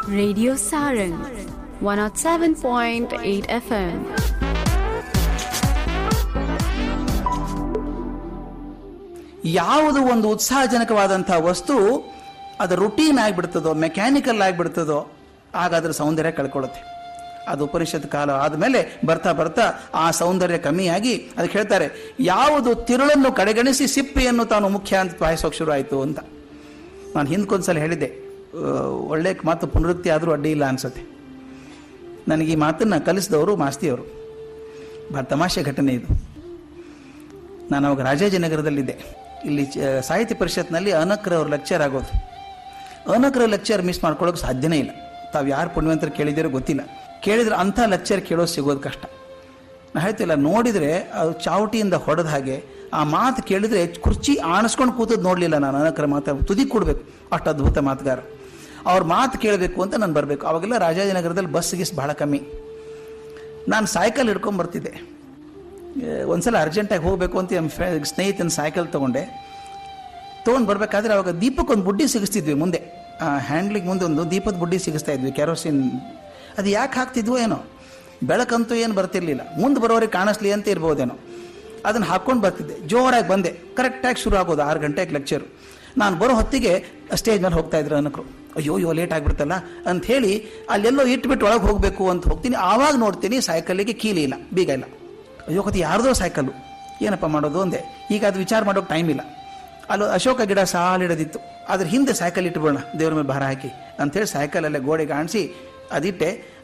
Radio Sarang 107.8 FM. ಯಾವುದು ಒಂದು ಉತ್ಸಾಹಜನಕವಾದಂತಹ ವಸ್ತು ಅದು ರುಟೀನ್ ಆಗಿಬಿಡ್ತದೋ ಮೆಕ್ಯಾನಿಕಲ್ ಆಗಿಬಿಡ್ತದೋ ಆಗ ಅದರ ಸೌಂದರ್ಯ ಕಳ್ಕೊಳ್ಳುತ್ತೆ ಅದು ಉಪನಿಷತ್ ಕಾಲ ಆದಮೇಲೆ ಬರ್ತಾ ಬರ್ತಾ ಆ ಸೌಂದರ್ಯ ಕಮ್ಮಿಯಾಗಿ ಅದಕ್ಕೆ ಹೇಳ್ತಾರೆ ಯಾವುದು ತಿರುಳನ್ನು ಕಡೆಗಣಿಸಿ ಸಿಪ್ಪೆಯನ್ನು ತಾನು ಮುಖ್ಯ ಅಂತ ಭಾವಿಸೋಕೆ ಶುರು ಆಯಿತು ಅಂತ ನಾನು ಹಿಂದ್ಕೊಂದ್ಸಲ ಹೇಳಿದ್ದೆ ಆ, ಒಳ್ಳೆ ಮಾತು ಪುನರುಕ್ತಿ ಆದರೂ ಅಡ್ಡಿ ಇಲ್ಲ ಅನ್ಸುತ್ತೆ ನನಗೆ ಈ ಮಾತನ್ನು ಕಲಿಸಿದವರು ಮಾಸ್ತಿಯವರು ಭಾಳ ತಮಾಷೆ ಘಟನೆ ಇದು ನಾನು ಅವಾಗ ರಾಜಾಜಿನಗರದಲ್ಲಿದ್ದೆ ಇಲ್ಲಿ ಚ- ಸಾಹಿತ್ಯ ಪರಿಷತ್ನಲ್ಲಿ ಅನಕ್ರ ಅವ್ರ ಲೆಕ್ಚರ್ ಆಗೋದು ಅನಕ್ರ ಲೆಕ್ಚರ್ ಮಿಸ್ ಮಾಡ್ಕೊಳ್ಳೋಕೆ ಸಾಧ್ಯನೇ ಇಲ್ಲ ತಾವು ಯಾರು ಪುಣ್ಯವಂತರು ಕೇಳಿದಿರೋ ಗೊತ್ತಿಲ್ಲ ಕೇಳಿದ್ರೆ ಅಂಥ ಲೆಕ್ಚರ್ ಕೇಳೋದು ಸಿಗೋದು ಕಷ್ಟ ನಾ ಹೇಳ್ತಿಲ್ಲ ನೋಡಿದರೆ ಅದು ಚಾವಟಿಯಿಂದ ಹೊಡೆದ ಹಾಗೆ ಆ ಮಾತು ಕೇಳಿದ್ರೆ ಕುರ್ಚಿ ಆಣಿಸ್ಕೊಂಡು ಕೂತದ್ದು ನೋಡಲಿಲ್ಲ ನಾನು ಅನಕ್ರ ಮಾತು ತುದಿ ಕೊಡಬೇಕು ಅಷ್ಟು ಅದ್ಭುತ ಮಾತುಗಾರ ಅವ್ರ ಮಾತು ಕೇಳಬೇಕು ಅಂತ ನಾನು ಬರಬೇಕು ಅವಾಗೆಲ್ಲ ರಾಜಾಜಿನಗರದಲ್ಲಿ ಬಸ್ ಗಿಸ್ ಭಾಳ ಕಮ್ಮಿ ನಾನು ಸೈಕಲ್ ಹಿಡ್ಕೊಂಡ್ ಬರ್ತಿದ್ದೆ ಏ, ಒಂದ್ಸಲ ಅರ್ಜೆಂಟಾಗಿ ಹೋಗಬೇಕು ಅಂತ ನಮ್ಮ ಫ್ರೆ ಸ್ನೇಹಿತನ ಸೈಕಲ್ ತೊಗೊಂಡೆ ತೊಗೊಂಡು ಬರಬೇಕಾದ್ರೆ ಅವಾಗ ದೀಪಕ್ಕೊಂದು ಬುಡ್ಡಿ ಸಿಗಿಸ್ತಿದ್ವಿ ಮುಂದೆ ಆ ಹ್ಯಾಂಡ್ಲಿಗೆ ಮುಂದೆ ಒಂದು ದೀಪದ ಬುಡ್ಡಿ ಸಿಗಿಸ್ತಾ ಇದ್ವಿ ಕೆರೋಸಿನ್ ಅದು ಯಾಕೆ ಹಾಕ್ತಿದ್ವೋ ಏನೋ ಬೆಳಕಂತೂ ಏನು ಬರ್ತಿರ್ಲಿಲ್ಲ ಮುಂದೆ ಬರೋರಿಗೆ ಕಾಣಿಸ್ಲಿ ಅಂತ ಇರ್ಬೋದೇನೋ ಅದನ್ನು ಹಾಕ್ಕೊಂಡು ಬರ್ತಿದ್ದೆ ಜೋರಾಗಿ ಬಂದೆ ಕರೆಕ್ಟಾಗಿ ಶುರು ಆಗೋದು ಆರು ಗಂಟೆಗೆ ಲೆಕ್ಚರು ನಾನು ಬರೋ ಹೊತ್ತಿಗೆ ಸ್ಟೇಜ್ ಮೇಲೆ ಹೋಗ್ತಾ ಇದ್ರು ಅನಕರು ಅಯ್ಯೋ ಅಯ್ಯೋ ಲೇಟ್ ಆಗಿಬಿಡ್ತಲ್ಲ ಅಂತ ಹೇಳಿ ಅಲ್ಲೆಲ್ಲೋ ಇಟ್ಬಿಟ್ಟು ಒಳಗೆ ಹೋಗಬೇಕು ಅಂತ ಹೋಗ್ತೀನಿ ಆವಾಗ ನೋಡ್ತೀನಿ ಸೈಕಲ್ಲಿಗೆ ಕೀಲಿ ಇಲ್ಲ ಬೀಗ ಇಲ್ಲ ಅಯ್ಯೋ ಕತೆ ಯಾರ್ದೋ ಸೈಕಲ್ಲು ಏನಪ್ಪ ಮಾಡೋದು ಅಂದೆ ಈಗ ಅದು ವಿಚಾರ ಮಾಡೋಕೆ ಟೈಮ್ ಇಲ್ಲ ಅಲ್ಲಿ ಅಶೋಕ ಗಿಡ ಸಾಲಿಡದಿತ್ತು ಅದ್ರ ಹಿಂದೆ ಸೈಕಲ್ ಇಟ್ಬಿಡೋಣ ದೇವ್ರ ಮೇಲೆ ಭಾರ ಹಾಕಿ ಅಂಥೇಳಿ ಸೈಕಲಲ್ಲೇ ಗೋಡೆಗೆ ಆಣಿಸಿ ಅದಿಟ್ಟೆ